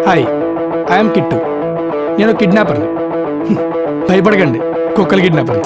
Hi I'm kit నేను కిడ్నాపర్ని హ్మ్. భయపడకండి కుక్కలు కిడ్నాపర్ని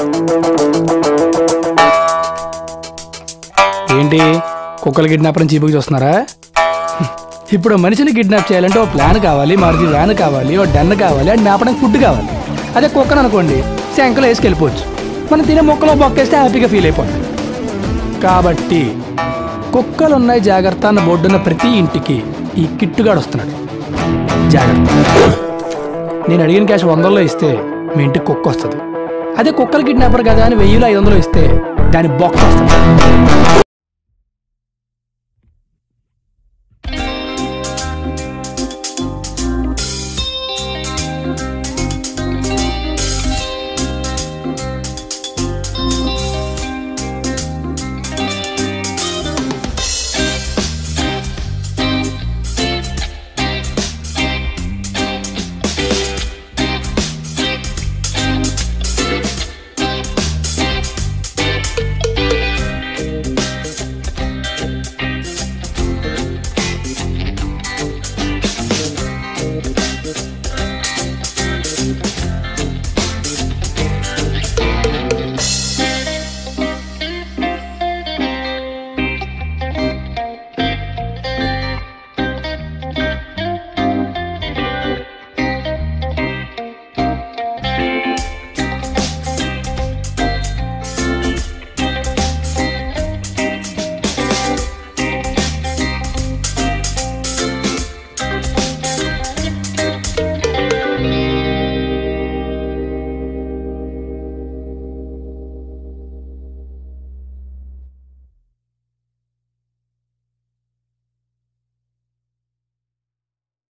ఏంటి కుక్కలు కిడ్నాపర్ని చీపుకి చూస్తున్నారా హ్మ్. ఇప్పుడు మనిషిని కిడ్నాప్ చేయాలంటే ఓ ప్లాన్ కావాలి మరిది వ్యాన్ కావాలి ఓ డన్ కావాలి అండ్ మేపడానికి ఫుడ్ కావాలి అదే కుక్కను అనుకోండి శంకలో వేసుకెళ్ళిపోవచ్చు మనం తినే మొక్కలో బొక్కేస్తే హ్యాపీగా ఫీల్ అయిపోతుంది కాబట్టి కుక్కలు ఉన్నాయి జాగ్రత్త అన్న బోర్డున్న ప్రతి ఇంటికి ఈ కిట్టుగాడు వస్తున్నాడు జాగ్రత్త నేను అడిగిన క్యాష్ వందల్లో ఇస్తే మీ ఇంటికి కుక్క వస్తుంది అదే కుక్కలు కిడ్నాపర్ కదా అని వెయ్యిలో ఐదు వందలు ఇస్తే దాని బొక్క వస్తుంది